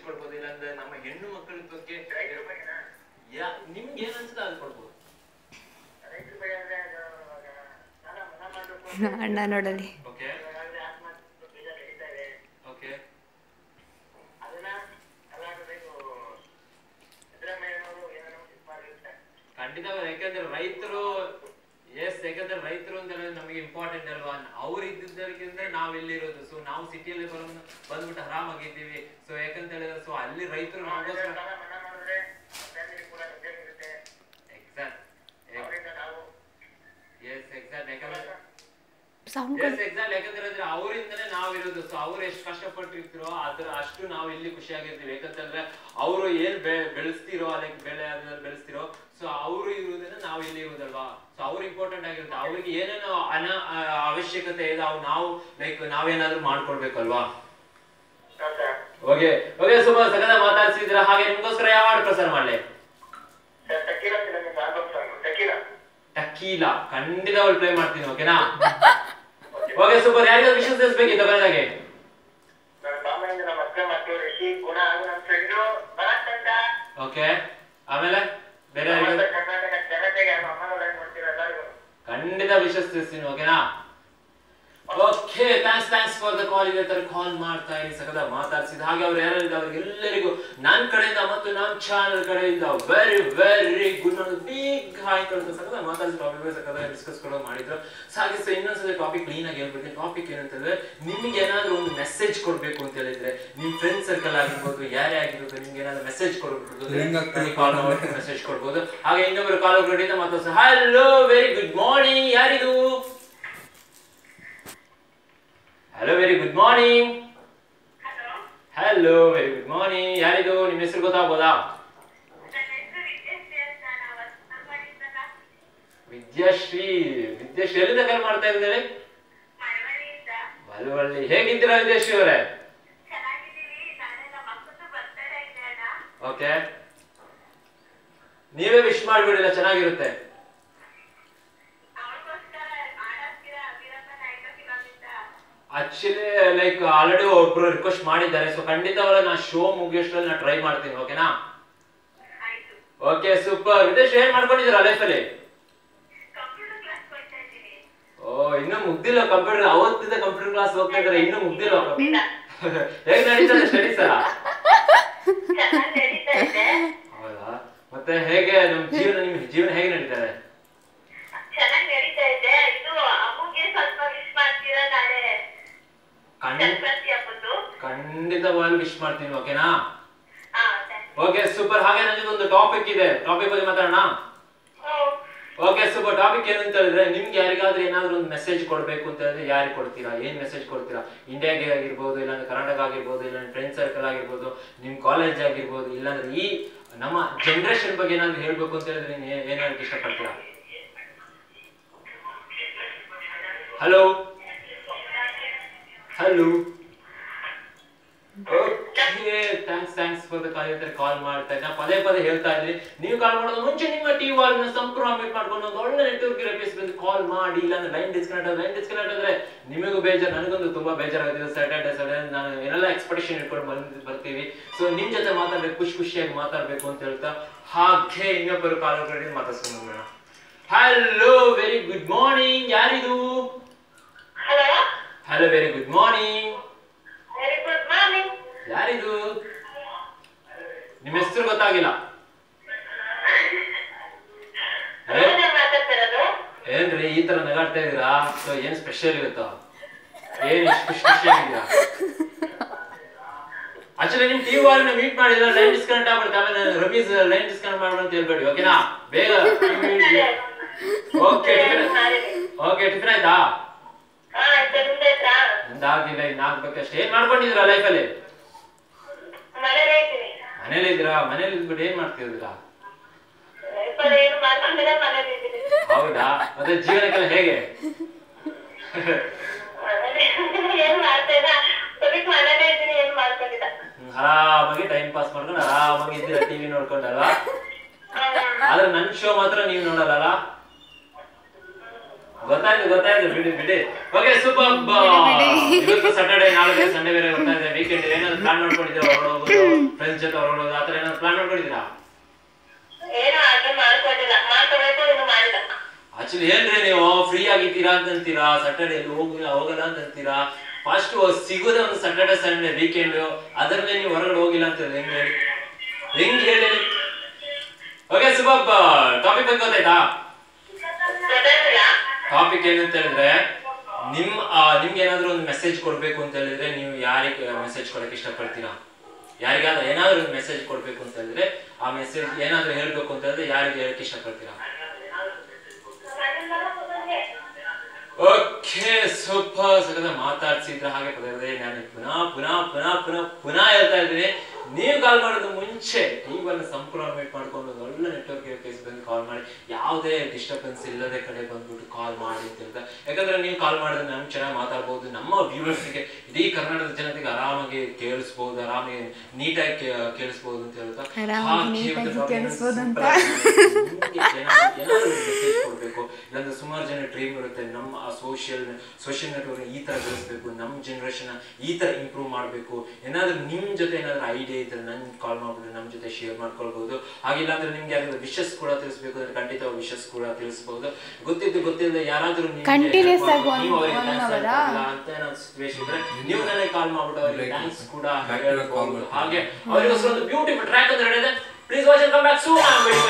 ಕೊಡ್ಬೋದು ಇಲ್ಲಾಂದ್ರೆ ನಮ್ಮ ಹೆಣ್ಣು ಮಕ್ಕಳ ಬಗ್ಗೆ ಯಾ ನಿಮ್ಗೆ ಏನ್ ಅನ್ಸುತ್ತೆ ಅದು ಕೊಡ್ಬೋದು ಅಣ್ಣ ನೋಡಲಿ ಓಕೆ ಓಕೆ ಖಂಡಿತ ಯಾಕಂದ್ರೆ ರೈತರು ಎಸ್ ಯಾಕಂದ್ರೆ ರೈತರು ಅಂತ ಹೇಳಿದ್ರೆ ನಮಗೆ ಇಂಪಾರ್ಟೆಂಟ್ ಅಲ್ವಾ ಅವ್ರು ಇದ್ದಿದ್ದಕ್ಕಿಂತ ನಾವ್ ಇಲ್ಲಿರೋದು ಸೊ ನಾವು ಸಿಟಿಯಲ್ಲಿ ಬರೋದು ಬಂದ್ಬಿಟ್ಟು ಆರಾಮಾಗಿದ್ದೀವಿ ಸೊ ಯಾಕಂತ ಹೇಳಿದ್ರೆ ಸೊ ಅಲ್ಲಿ ರೈತರು ನಮಗೋಸ್ಕರ ಎಕ್ಸಾಕ್ಟ್ ಎಸ್ ಎಕ್ಸಾಕ್ಟ್ ಯಾಕಂದ್ರೆ ಸೌಂಡ್ ಎಸ್ ಎಕ್ಸಾಕ್ಟ್ ಯಾಕಂದ್ರೆ ಅಂದ್ರೆ ಅವರಿಂದನೇ ನಾವಿರೋದು ಸೊ ಅವ್ರು ಎಷ್ಟು ಕಷ್ಟಪಟ್ಟಿರ್ತೀರೋ ಅದ್ರ ಅಷ್ಟು ನಾವು ಇಲ್ಲಿ ಖುಷಿಯಾಗಿರ್ತೀವಿ ಯಾಕಂತಂದ್ರೆ ಅವರು ಏನ್ ಬೆ ಬೆಳೆಸ್ತಿರೋ ಲೈಕ್ ಬೆಳೆ ಅದನ್ನ ಬೆಳೆಸ್ತಿರೋ ಸೊ ಅವರು ಇರುವುದನ್ನ ನಾವು ಇಲ್ಲಿ ಇರುವುದಲ್ವಾ ಸೊ ಅವ್ರು ಇಂಪಾರ್ಟೆಂಟ್ ಆಗಿರುತ್ತೆ ಅವ್ರಿಗೆ ಏನೇನೋ ಅನ ಆ, ಅವಶ್ಯಕತೆ ಇದೆ ಅವು ನಾವು ಲೈಕ್ ನಾವೇನಾದ್ರೂ ಮಾಡ್ಕೊಡ್ಬೇಕಲ್ವಾ ಓಕೆ ಓಕೆ ಸುಮ್ಮ ಸಕದ ಮಾತಾಡ್ಸಿದ್ರ ಹಾಗೆ ನಿಮ್ಗೋಸ್ಕರ ಯಾವ ಹಾಡು ಪ್ರಸಾರ ಮಾಡ್ಲಿ ಟಕೀಲಾ ಖಂಡಿತ ಅವ್ರು ಪ್ಲೇ ಮಾಡ್ತೀನಿ ಓಕೆನಾ ಓಕೆ ಸೂಪರ್ ಯಾರಿಗಾದ್ರು ವಿಷಯ ತಿಳಿಸ್ಬೇಕಿತ್ತು ಬರೋದಾಗೆ ಓಕೆ ಆಮೇಲೆ ಬೇರೆ ಯಾರಿಗಾದ್ರು ಖಂಡಿತ ವಿಶಸ್ ತಿಳಿಸ್ತೀನಿ ಓಕೆನಾ okay thanks thanks for the call ಇದೇ ತರ ಕಾಲ್ ಮಾಡ್ತಾ ಇರಿ ಸಕದ ಮಾತಾಡ್ಸಿದ ಹಾಗೆ ಅವ್ರು ಯಾರಿದ್ದಾರೆ ಅವ್ರಿಗೆ ಎಲ್ಲರಿಗೂ ನನ್ನ ಕಡೆಯಿಂದ ಮತ್ತು ನಮ್ಮ ಚಾನಲ್ ಕಡೆಯಿಂದ ವೆರಿ ವೆರಿ ಗುಡ್ ಒಂದು ಬಿಗ್ ಹಾಯ್ ಕಳ್ಸ ಸಕದ ಮಾತಾಡ್ಸಿ ಟಾಪಿಕ್ ಸಕದ ಡಿಸ್ಕಸ್ ಕೂಡ ಮಾಡಿದ್ರು ಸೊ ಹಾಗೆ ಸೊ ಇನ್ನೊಂದ್ಸಲ ಟಾಪಿಕ್ ಕ್ಲೀನ್ ಆಗಿ ಹೇಳ್ಬಿಡ್ತೀನಿ ಟಾಪಿಕ್ ಏನಂತಂದ್ರೆ ನಿಮ್ಗೆ ಏನಾದ್ರೂ ಒಂದು ಮೆಸೇಜ್ ಕೊಡ್ಬೇಕು ಅಂತ ಹೇಳಿದ್ರೆ ನಿಮ್ ಫ್ರೆಂಡ್ ಸರ್ಕಲ್ ಆಗಿರ್ಬೋದು ಯಾರೇ ಆಗಿರ್ಬೋದು ನಿಮ್ಗೆ ಏನಾದ್ರು ಮೆಸೇಜ್ ಕೊಡ್ಬೇಕು ಕಾಲ್ ಮಾಡಿ ಮೆಸೇಜ್ ಕೊಡ್ಬೋದು ಹಾಗೆ ಇನ್ನೊಬ್ರು ಕಾಲ್ ಕಡೆಯಿಂದ ಮಾತಾಡ್ಸ ಹಲೋ ವೆರಿ ಗುಡ್ ಮಾರ್ನಿಂಗ್ ಯಾರಿದು hello very good morning hello very good morning ಯಾರಿದು ನಿಮ್ಮ ಹೆಸರು ಗೊತ್ತಾಗ್ಬೋದಾ ವಿದ್ಯಾಶ್ರೀ ವಿದ್ಯಾಶ್ರೀ ಎಲ್ಲಿಂದ ಕರೆ ಮಾಡ್ತಾ ಇದ್ದಾರೆ ಮಲವಳ್ಳಿ ಹೇಗಿದ್ದೀರಾ ವಿದ್ಯಾಶ್ರೀ ಅವರೇ ಓಕೆ ನೀವೇ ವಿಶ್ ಮಾಡ್ಬಿಡಿಲ್ಲ ಚೆನ್ನಾಗಿರುತ್ತೆ ಆಕ್ಚುಲಿ ಲೈಕ್ ಆಲ್ರೆಡಿ ಒಬ್ರು ರಿಕ್ವೆಸ್ಟ್ ಮಾಡಿದ್ದಾರೆ ಸೊ ಖಂಡಿತವಾಗ್ಲೂ ನಾ ಶೋ ಮುಗಿಯೋಷ್ಟ್ರಲ್ಲಿ ನಾ ಟ್ರೈ ಮಾಡ್ತೀನಿ ಓಕೆನಾ ಓಕೆ ಸೂಪರ್ ವಿದೇಶ್ ಏನ್ ಮಾಡ್ಕೊಂಡಿದ್ದೀರಾ ಲೈಫಲ್ಲಿ ಓ ಇನ್ನೂ ಮುಗ್ದಿಲ್ಲ ಕಂಪ್ಯೂಟರ್ ಅವತ್ತಿದ್ದ ಕಂಪ್ಯೂಟರ್ ಕ್ಲಾಸ್ ಹೋಗ್ತಾ ಇದ್ದಾರೆ ಇನ್ನೂ ಮುಗ್ದಿಲ್ಲ ಹೇಗ್ ನಡೀತದೆ ಸ್ಟಡೀಸ್ ಹೌದಾ ಮತ್ತೆ ಹೇಗೆ ನಮ್ ಜೀವನ ನಿಮ್ ಜೀವನ ಹೇಗೆ ನಡೀತದೆ ಚೆನ್ನಾಗಿ ನಡೀತಾ ಇದೆ ಇದು ಅಮ್ಮಂಗೆ ಸ್ವಲ್ಪ ವಿಶ್ ಮಾಡ್ತೀರಾ ನಾಳೆ ಖಂಡಿತ ಸಂಕ್ರಾಂತಿ ಹಬ್ಬದ್ದು ಖಂಡಿತವಾಗ್ಲೂ ವಿಶ್ ಮಾಡ್ತೀನಿ ಓಕೆನಾ ಹಾ thank you. ಓಕೆ ಸೂಪರ್ ಹಾಗೆ ನನಗೆ ಒಂದು ಟಾಪಿಕ್ ಇದೆ ಟಾಪಿಕ್ ಬಗ್ಗೆ ಮಾತಾಡೋಣ ಹ್ಮ್. ಓಕೆ ಸೂಪರ್ ಟಾಪಿಕ್ ಏನು ಅಂತ ಹೇಳಿದ್ರೆ ನಿಮ್ಗೆ ಯಾರಿಗಾದ್ರೂ ಏನಾದ್ರೂ ಒಂದು ಮೆಸೇಜ್ ಕೊಡ್ಬೇಕು ಅಂತ ಹೇಳಿದ್ರೆ ಯಾರಿಗೆ ಕೊಡ್ತೀರಾ ಏನ್ ಮೆಸೇಜ್ ಕೊಡ್ತೀರಾ ಇಂಡಿಯಾಗೆ ಆಗಿರ್ಬೋದು ಇಲ್ಲಾಂದ್ರೆ ಕರ್ನಾಟಕ ಆಗಿರ್ಬೋದು ಇಲ್ಲಾಂದ್ರೆ ಫ್ರೆಂಡ್ ಸರ್ಕಲ್ ಆಗಿರ್ಬೋದು ನಿಮ್ ಕಾಲೇಜ್ ಆಗಿರ್ಬೋದು ಇಲ್ಲಾಂದ್ರೆ ಈ ನಮ್ಮ ಜನರೇಷನ್ ಬಗ್ಗೆ ಏನಾದ್ರು ಹೇಳ್ಬೇಕು ಅಂತ ಹೇಳಿದ್ರೆ ನೀನ್ ಏನ್ ಏನ್ ಹೇಳಕ್ ಇಷ್ಟಪಡ್ತೀರಾ hello hello okay thanks thanks for the call ಇರ್ತಾರೆ ಕಾಲ್ ಮಾಡ್ತಾ ಇದ್ದೆ ಪದೇ ಪದೇ ಹೇಳ್ತಾ ಇದ್ರಿ ನೀವು ಕಾಲ್ ಮಾಡೋದು ಮುಂಚೆ ನಿಮ್ಮ ಟಿ ವಾಲ್ನ ಸಂಪ್ರಮಿಟ್ ಮಾಡ್ಕೊಂಡು ಒಂದು ಒಳ್ಳೆ ನೆಟ್ವರ್ಕ್ ಇರೋ ಪ್ಲೇಸ್ ಬಂದು ಕಾಲ್ ಮಾಡಿ ಇಲ್ಲ ಲೈನ್ ಡಿಸ್ಕನೆಕ್ಟ್ ಆದ್ರೆ ಲೈನ್ ಡಿಸ್ಕನೆಕ್ಟ್ ಆದ್ರೆ ನಿಮಗೂ ಬೇಜಾರು ನನಗೊಂದು ತುಂಬಾ ಬೇಜಾರಾಗುತ್ತೆ ಸ್ಯಾಟರ್ಡೆ ಸಂಡೇ ನಾನು ಏನೆಲ್ಲ ಎಕ್ಸ್ಪೆಕ್ಟೇಷನ್ ಇಟ್ಕೊಂಡು ಬಂದ್ ಬರ್ತೀವಿ ಸೊ ನಿಮ್ ಜೊತೆ ಮಾತಾಡ್ಬೇಕು ಖುಷಿ ಖುಷಿಯಾಗಿ ಮಾತಾಡ್ಬೇಕು ಅಂತ ಹೇಳ್ತಾ ಹಾಗೆ ಇನ್ನೊಬ್ಬರು ಕಾಲ್ ಕಡೆ ಮಾತಾಡ್ಸ್ಕೊಂಡು ಹಲೋ ವೆರಿ ಗುಡ್ ಮಾರ್ನಿಂಗ್ ಯಾರಿದು hello hello very good morning very good morning ಯಾರಿದು ನಿಮ್ಮ ಹೆಸರು ಗೊತ್ತಾಗಿಲ್ಲ ಏ? ಮಾತಾಡ್ತಿರೋದು ಏನ್ರಿ ಈ ತರ ನಗಾಡ್ತಾ ಇದೀರಾ ಸೊ ಏನ್ ಸ್ಪೆಷಲ್ ಇವತ್ತು ಏನ್ ಇಷ್ಟು ಖುಷಿ ಖುಷಿಯಾಗಿದ್ದೀರಾ ಆಕ್ಚುಲಿ ನಿಮ್ ಟಿವಿ ವಾಲ್ನ ಮೀಟ್ ಮಾಡಿದ್ರೆ ಲೈನ್ ಡಿಸ್ಕನೆಕ್ಟ್ ಆಗ್ಬಿಡುತ್ತೆ ಆಮೇಲೆ ರಮೀಸ್ ಲೈನ್ ಡಿಸ್ಕನೆಕ್ಟ್ ಮಾಡ್ಬಿಡು ಅಂತ ಹೇಳ್ಬೇಡಿ ಓಕೆನಾ ಬೇಗ ಓಕೆ ಓಕೆ ಟಿಫಿನ್ ಆಯ್ತಾ ಹಾ ಆಯ್ತು ನಿಮ್ದಾಯ್ತಾ ನಂದಾಗಿಲ್ಲ ಇನ್ನು ಆಗ್ಬೇಕಷ್ಟೇ ಏನ್ ಮಾಡ್ಕೊಂಡಿದ್ದೀರಾ ಲೈಫಲ್ಲಿ ಮನೇಲೇ ಇದ್ದೀನಿ ಮನೇಲಿ ಇದ್ದೀರಾ ಮನೇಲಿ ಇದ್ಬಿಟ್ಟು ಏನ್ ಮಾಡ್ತಿದ್ದೀರಾ ಲೈಫಲ್ಲಿ ಏನು ಮಾಡ್ಕೊಂಡಿಲ್ಲ ಮನೇಲಿ ಇದ್ದೀನಿ ಹೌದಾ ಮತ್ತೆ ಜೀವನಕ್ಕೆಲ್ಲ ಹೇಗೆ ಮನೇಲಿ ಏನು ಮಾಡ್ತಾ ಇಲ್ಲ ಸದ್ಯಕ್ಕೆ ಮನೇಲೇ ಇದ್ದೀನಿ ಏನು ಮಾಡ್ಕೊಂಡಿಲ್ಲ ಹ್ಮ್, ಆರಾಮಾಗಿ ಟೈಮ್ ಪಾಸ್ ಮಾಡ್ಕೊಂಡು ಆರಾಮಾಗಿ ಇದ್ದೀರಾ ಟಿವಿ ನೋಡ್ಕೊಂಡಲ್ವಾ ಹ್ಮ್. ಆದ್ರೆ ನನ್ ಶೋ ಮಾತ್ರ ನೀವು ನೋಡಲ್ಲ ಗೊತ್ತಾಯ್ತು ಗೊತ್ತಾಯ್ತು ಬಿಡಿ ಬಿಡಿ ಓಕೆ ಸೂಪರ್ ಇವತ್ತು ಸಾಟರ್ಡೆ ನಾಳೆ ಸಂಡೇ ಬೇರೆ ಬರ್ತಾ ಇದೆ ವೀಕೆಂಡ್ ಏನಾದ್ರು ಪ್ಲಾನ್ ಮಾಡ್ಕೊಂಡಿದ್ದೀರಾ ಹೊರಗಡೆ ಹೋಗೋದು ಫ್ರೆಂಡ್ಸ್ ಜೊತೆ ಹೊರಗಡೆ ಹೋಗೋದು ಆತರ ಏನಾದ್ರು ಪ್ಲಾನ್ ಮಾಡ್ಕೊಂಡಿದ್ದೀರಾ ಏನೋ ಹಾಗೆ ಮಾಡ್ಕೊಂಡಿಲ್ಲ ಮಾಡ್ಕೋಬೇಕು ಇನ್ನು ಮಾಡಿಲ್ಲ ಆಕ್ಚುಲಿ ಏನ್ರಿ ನೀವು ಫ್ರೀ ಆಗಿದ್ದೀರಾ ಅಂತ ಅಂತೀರಾ ಸಾಟರ್ಡೆ ಎಲ್ಲಿ ಹೋಗಿಲ್ಲ ಹೋಗಲ್ಲ ಅಂತ ಅಂತೀರಾ ಫಸ್ಟ್ ಸಿಗೋದೇ ಒಂದು ಸಾಟರ್ಡೆ ಸಂಡೇ ವೀಕೆಂಡ್ ಅದರಲ್ಲೇ ನೀವು ಹೊರಗಡೆ ಹೋಗಿಲ್ಲ ಅಂತ ಹೆಂಗ್ ಹೇಳಿ ಹೆಂಗ್ ಹೇಳಿ ಓಕೆ ಸುಬಾಬ್ ಟಾಪಿಕ್ ಬಗ್ಗೆ ಗೊತ್ತಾಯ್ತಾ ಗೊತ್ತಾಗ್ತಿಲ್ಲ ಟಾಪಿಕ್ ಏನಂತ ಹೇಳಿದ್ರೆ ನಿಮ್ ಆ, ನಿಮ್ಗೆ ಏನಾದ್ರೂ ಒಂದು ಮೆಸೇಜ್ ಕೊಡ್ಬೇಕು ಅಂತ ಹೇಳಿದ್ರೆ ನೀವು ಯಾರಿಗೆ ಮೆಸೇಜ್ ಕೊಡಕ್ಕೆ ಇಷ್ಟಪಡ್ತೀರಾ ಯಾರಿಗಾದ್ರೂ ಏನಾದ್ರೂ ಒಂದು ಮೆಸೇಜ್ ಕೊಡ್ಬೇಕು ಅಂತ ಹೇಳಿದ್ರೆ ಆ ಮೆಸೇಜ್ ಏನಾದ್ರೂ ಹೇಳ್ಬೇಕು ಅಂತ ಹೇಳಿದ್ರೆ ಯಾರಿಗೆ ಹೇಳಕ್ ಇಷ್ಟಪಡ್ತೀರಾ ಓಕೆ ಸೂಪರ್ ಸಕದ ಮಾತಾಡ್ಸಿದ್ರ ಹಾಗೆ ಪದೇ ಪದೇ ನಾನು ಪುನಃ ಪುನಃ ಪುನಃ ಪುನಃ ಪುನಃ ಹೇಳ್ತಾ ಇದ್ದೀನಿ ನೀವು ಕಾಲ್ ಮಾಡೋದು ಮುಂಚೆ ಟೀಮನ್ನು ಸಂಪೂರ್ಣ ಮೀಟ್ ಮಾಡ್ಕೊಂಡು ಒಂದು ಒಳ್ಳೆ ನೆಟ್ವರ್ಕ್ ಕೇಸ್ ಬಂದು ಕಾಲ್ ಮಾಡಿ ಯಾವುದೇ ಡಿಸ್ಟರ್ಬೆನ್ಸ್ ಇಲ್ಲದೆ ಕಡೆ ಬಂದ್ಬಿಟ್ಟು ಕಾಲ್ ಮಾಡಿ ಅಂತ ಹೇಳ್ತಾ ಯಾಕಂದ್ರೆ ನೀವು ಕಾಲ್ ಮಾಡಿದ್ರೆ ನಮ್ಗೆ ಚೆನ್ನಾಗಿ ಮಾತಾಡ್ಬೋದು ನಮ್ಮ ವ್ಯೂವರ್ಸ್ಗೆ ಇಡೀ ಕರ್ನಾಟಕದ ಜನತೆಗೆ ಆರಾಮಾಗಿ ಕೇಳಿಸ್ಬೋದು ಆರಾಮಾಗಿ ನೀಟಾಗಿ ಕೇ- ಕೇಳಿಸ್ಬೋದು ಅಂತ ಹೇಳ್ತಾ ಆರಾಮಾಗಿ ಹಾಗೆ ನೀಟಾಗಿ ಇವತ್ತು ಕೇಳಿಸ್ಬೋದು ಅಂತ. ನಿಮ್ಗೆ ಏನಾದ್ರು- ಏನಾದ್ರು ಮೆಸೇಜ್ ಕೊಡ್ಬೇಕು ಇಲ್ಲಾಂದ್ರೆ ಸುಮಾರು ಜನ ಡ್ರೀಮ್ ಇರುತ್ತೆ ನಮ್ಮ ಸೋಷಿಯಲ್ ಸೋಷಿಯಲ್ ನೆಟ್ವರ್ಕ್ ಈ ತರ ಬೆಳೆಸ್ಬೇಕು ನಮ್ಮ ಜನರೇಷನ್ ಈ ತರ ಇಂಪ್ರೂವ್ ಮಾಡಬೇಕು ಏನಾದ್ರು ನಿಮ್ ಜೊತೆ ಏನಾದ್ರು ಐಡಿಯಾ ಇದ್ರೆ ನನ್ ಕಾಲ್ ಮಾಡ್ಬಿಟ್ಟು ನಮ್ ಜೊತೆ ಶೇರ್ ಮಾಡ್ಕೊಳ್ಬಹುದು ಹಾಗಿಲ್ಲ ಅಂದ್ರೆ ನಿಮ್ಗೆ ಯಾರಾದ್ರೂ ವಿಶಸ್ ಕೂಡ ತಿಳಿಸ್ಬೇಕು ಅಂದ್ರೆ ಖಂಡಿತ ವಿಶಸ್ ಕೂಡ ತಿಳಿಸಬಹುದು ಗೊತ್ತಿದ್ದು ಗೊತ್ತಿಲ್ಲದೆ ಯಾರಾದ್ರೂ ನಿಮ್ಗೆ Continuous help ಆಗಿ ಮಾಡ್ಬೋದು, ನೀವು ಅವ್ರಿಗೆ one thanks hour ಆ? ಹೇಳ್ಕೊಟ್ಟಿಲ್ಲ ಅಂತ ಏನಾದ್ರು ಸಿಚುವೇಶನ್ ಇದ್ರೆ ನೀವು ನನಗೆ ಕಾಲ್ ಮಾಡ್ಬಿಟ್ಟು ಅವರಿಗೆ Break. ಥ್ಯಾಂಕ್ಸ್ ಕೂಡ Back to back call ಹೇಳ್ಬೋದು ಬರ್ತೀನಿ. ಹಾಗೆ ಅವರಿಗೋಸ್ಕರ ಒಂದು ಬ್ಯೂಟಿಫುಲ್ ಟ್ರ್ಯಾಕ್ ಅಂತ ಹೇಳಿದೆ please watch come back soon